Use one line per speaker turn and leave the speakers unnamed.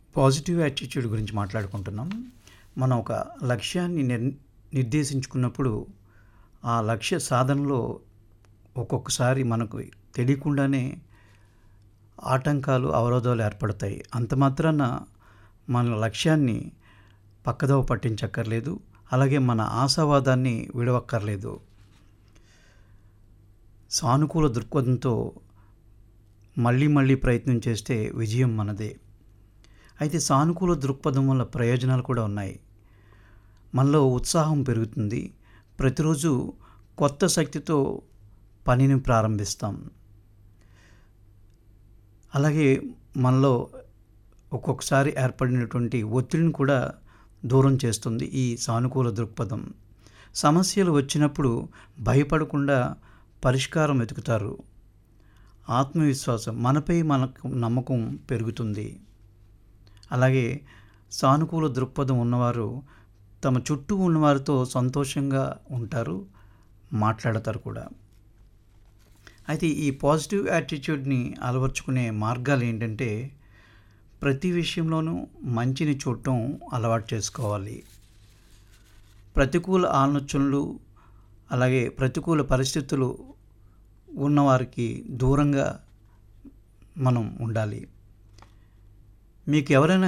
positive attitude గురించి మాట్లాడుకుంటున్నాం మనం ఒక లక్ష్యాన్ని నిర్ నిర్దేశించుకున్నప్పుడు ఆ లక్ష్య సాధనలో ఒక్కొక్కసారి మనకు తెలియకుండానే ఆటంకాలు అవరోధాలు ఏర్పడతాయి అంత మాత్రాన మన లక్ష్యాన్ని పక్కదోవ పట్టించక్కర్లేదు అలాగే మన ఆశావాదాన్ని విడవక్కర్లేదు సానుకూల దృక్పథంతో మళ్ళీ మళ్ళీ ప్రయత్నం చేస్తే విజయం మనదే అయితే సానుకూల దృక్పథం వల్ల ప్రయోజనాలు కూడా ఉన్నాయి మనలో ఉత్సాహం పెరుగుతుంది ప్రతిరోజు కొత్త శక్తితో పనిని ప్రారంభిస్తాం అలాగే మనలో ఒక్కొక్కసారి ఏర్పడినటువంటి ఒత్తిడిని కూడా దూరం చేస్తుంది ఈ సానుకూల దృక్పథం సమస్యలు వచ్చినప్పుడు భయపడకుండా పరిష్కారం వెతుకుతారు ఆత్మవిశ్వాసం మనపై మనకు నమ్మకం పెరుగుతుంది అలాగే సానుకూల దృక్పథం ఉన్నవారు తమ చుట్టూ ఉన్నవారితో సంతోషంగా ఉంటారు మాట్లాడతారు కూడా అయితే ఈ పాజిటివ్ యాటిట్యూడ్ని అలవర్చుకునే మార్గాలు ఏంటంటే ప్రతి విషయంలోనూ మంచిని చూడటం అలవాటు చేసుకోవాలి ప్రతికూల ఆలోచనలు అలాగే ప్రతికూల పరిస్థితులు ఉన్నవారికి దూరంగా మనం ఉండాలి మీకు ఎవరైనా